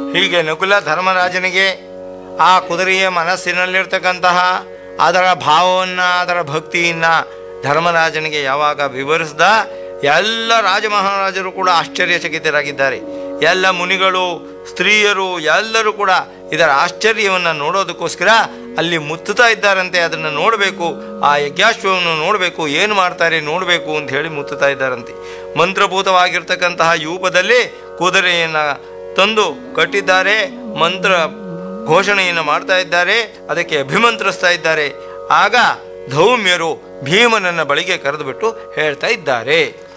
ಹೀಗೆ ನಕುಲ ಧರ್ಮರಾಜನಿಗೆ ಆ ಕುದುರೆಯ ಮನಸ್ಸಿನಲ್ಲಿರ್ತಕ್ಕಂತಹ ಅದರ ಭಾವವನ್ನು ಅದರ ಭಕ್ತಿಯನ್ನು ಧರ್ಮರಾಜನಿಗೆ ಯಾವಾಗ ವಿವರಿಸ್ದ ಎಲ್ಲ ರಾಜಮಹಾರಾಜರು ಕೂಡ ಆಶ್ಚರ್ಯಚಕಿತರಾಗಿದ್ದಾರೆ ಎಲ್ಲ ಮುನಿಗಳು ಸ್ತ್ರೀಯರು ಎಲ್ಲರೂ ಕೂಡ ಇದರ ಆಶ್ಚರ್ಯವನ್ನು ನೋಡೋದಕ್ಕೋಸ್ಕರ ಅಲ್ಲಿ ಮುತ್ತುತ್ತಾ ಇದ್ದಾರಂತೆ ಅದನ್ನು ನೋಡಬೇಕು ಆ ಯಜ್ಞಾಶ್ವವನ್ನು ನೋಡಬೇಕು ಏನು ಮಾಡ್ತಾರೆ ನೋಡಬೇಕು ಅಂತ ಹೇಳಿ ಮುತ್ತುತ್ತಾ ಇದ್ದಾರಂತೆ ಮಂತ್ರಭೂತವಾಗಿರ್ತಕ್ಕಂತಹ ಯೂಪದಲ್ಲಿ ಕುದುರೆಯನ್ನು ತಂದು ಕಟ್ಟಿದ್ದಾರೆ ಮಂತ್ರ ಘೋಷಣೆಯನ್ನು ಮಾಡ್ತಾ ಇದ್ದಾರೆ ಅದಕ್ಕೆ ಅಭಿಮಂತ್ರಿಸ್ತಾ ಇದ್ದಾರೆ ಆಗ ಧೌಮ್ಯರು ಭೀಮನನ್ನ ಬಳಿಗೆ ಕರೆದುಬಿಟ್ಟು ಹೇಳ್ತಾ ಇದ್ದಾರೆ